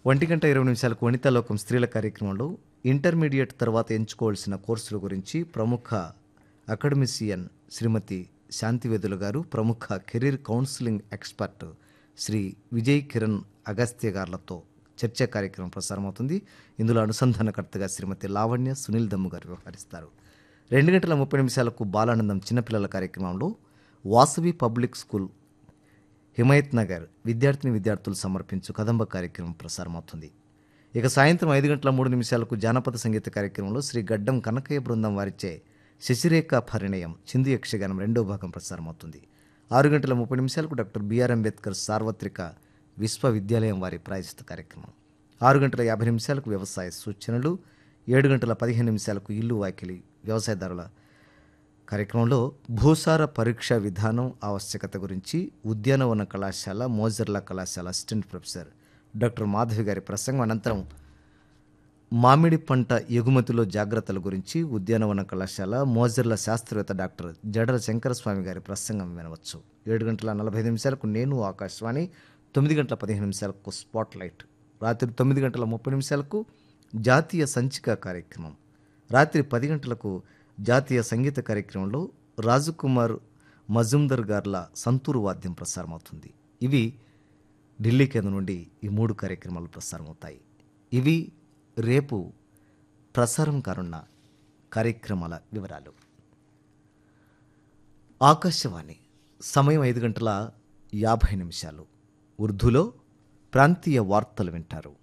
ఒంటి గంట ఇరవై నిమిషాలకు వనితాలోకం స్త్రీల కార్యక్రమంలో ఇంటర్మీడియట్ తర్వాత ఎంచుకోవాల్సిన కోర్సుల గురించి ప్రముఖ అకాడమిషియన్ శ్రీమతి శాంతివేదుల గారు ప్రముఖ career counselling expert Shri Vijay Kiran Agastya గారులతో చర్చా కార్యక్రమం ప్రసారమవుతుంది ఇందులో అనుసంధానకర్తగా శ్రీమతి లావణ్య సునీల్ దమ్ము గారు వ్యవహరిస్తారు రెండు గంటల ముప్పై నిమిషాలకు బాలానందం చిన్నపిల్లల కార్యక్రమంలో వాసవి పబ్లిక్ స్కూల్ హిమాయత్ నగర్ విద్యార్థిని విద్యార్థులు సమర్పించు కదంబ కార్యక్రమం ప్రసారమవుతుంది ఇక సాయంత్రం ఐదు గంటల మూడు నిమిషాలకు జానపద సంగీత కార్యక్రమంలో శ్రీ గడ్డం కనకయ్య బృందం వారిచే శశిరేఖ పరిణయం చిందు యక్షగానం రెండో భాగం ప్రసారమవుతుంది ఆరు గంటల ముప్పై నిమిషాలకు డాక్టర్ బిఆర్ అంబేద్కర్ సార్వత్రిక విశ్వవిద్యాలయం వారి ప్రాయశ్చిత కార్యక్రమం ఆరు గంటల యాభై నిమిషాలకు వ్యవసాయ సూచనలు ఏడు గంటల పదిహేను నిమిషాలకు ఇల్లు వాకిలి వ్యవసాయదారుల కార్యక్రమంలో భూసార పరీక్ష విధానం ఆవశ్యకత గురించి ఉద్యానవన కళాశాల మోజర్ల కళాశాల అసిస్టెంట్ ప్రొఫెసర్ డాక్టర్ మాధవి గారి ప్రసంగం అనంతరం మామిడి పంట ఎగుమతిలో జాగ్రత్తల గురించి ఉద్యానవన కళాశాల మోజర్ల శాస్త్రవేత్త డాక్టర్ జడల శంకరస్వామి గారి ప్రసంగం వినవచ్చు ఏడు గంటల నలభై ఐదు నిమిషాలకు నేను ఆకాశవాణి తొమ్మిది గంటల పదిహేను నిమిషాలకు స్పాట్ లైట్ రాత్రి తొమ్మిది గంటల ముప్పై నిమిషాలకు జాతీయ సంచిక కార్యక్రమం రాత్రి పది గంటలకు జాతీయ సంగీత కార్యక్రమంలో రాజకుమార్ మజుందర్ గార్ల సంతూరు వాద్యం ప్రసారమవుతుంది ఇవి ఢిల్లీ కేంద్రం నుండి ఈ మూడు కార్యక్రమాలు ప్రసారమవుతాయి ఇవి రేపు ప్రసారం కానున్న కార్యక్రమాల వివరాలు ఆకాశవాణి సమయం ఐదు గంటల యాభై నిమిషాలు ఉర్దూలో ప్రాంతీయ వార్తలు వింటారు